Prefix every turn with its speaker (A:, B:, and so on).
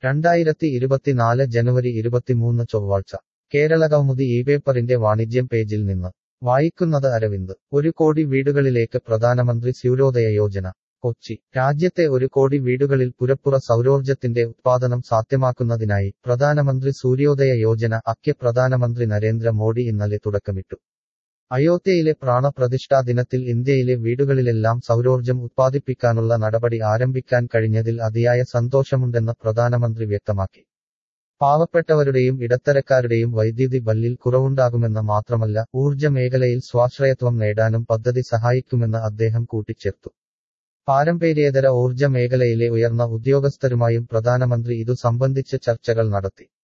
A: രണ്ടായിരത്തി ഇരുപത്തിനാല് ജനുവരി ഇരുപത്തിമൂന്ന് ചൊവ്വാഴ്ച കേരളകൗമുദി ഈ പേപ്പറിന്റെ വാണിജ്യം പേജിൽ നിന്ന് വായിക്കുന്നത് അരവിന്ദ് ഒരു കോടി വീടുകളിലേക്ക് പ്രധാനമന്ത്രി സൂര്യോദയ യോജന കൊച്ചി രാജ്യത്തെ ഒരു കോടി വീടുകളിൽ പുരപ്പുറ സൗരോർജ്ജത്തിന്റെ ഉത്പാദനം സാധ്യമാക്കുന്നതിനായി പ്രധാനമന്ത്രി സൂര്യോദയ യോജന അക്ക് പ്രധാനമന്ത്രി നരേന്ദ്ര മോഡി ഇന്നലെ തുടക്കമിട്ടു അയോധ്യയിലെ പ്രാണപ്രതിഷ്ഠാ ദിനത്തിൽ ഇന്ത്യയിലെ വീടുകളിലെല്ലാം സൗരോർജ്ജം ഉത്പാദിപ്പിക്കാനുള്ള നടപടി ആരംഭിക്കാൻ കഴിഞ്ഞതിൽ അതിയായ സന്തോഷമുണ്ടെന്ന് പ്രധാനമന്ത്രി വ്യക്തമാക്കി പാവപ്പെട്ടവരുടെയും ഇടത്തരക്കാരുടെയും വൈദ്യുതി ബല്ലിൽ കുറവുണ്ടാകുമെന്ന് മാത്രമല്ല ഊർജ്ജ മേഖലയിൽ സ്വാശ്രയത്വം നേടാനും പദ്ധതി സഹായിക്കുമെന്ന് അദ്ദേഹം കൂട്ടിച്ചേർത്തു പാരമ്പര്യേതര ഊർജ്ജ മേഖലയിലെ ഉയർന്ന ഉദ്യോഗസ്ഥരുമായും പ്രധാനമന്ത്രി ഇതു സംബന്ധിച്ച് ചർച്ചകൾ നടത്തി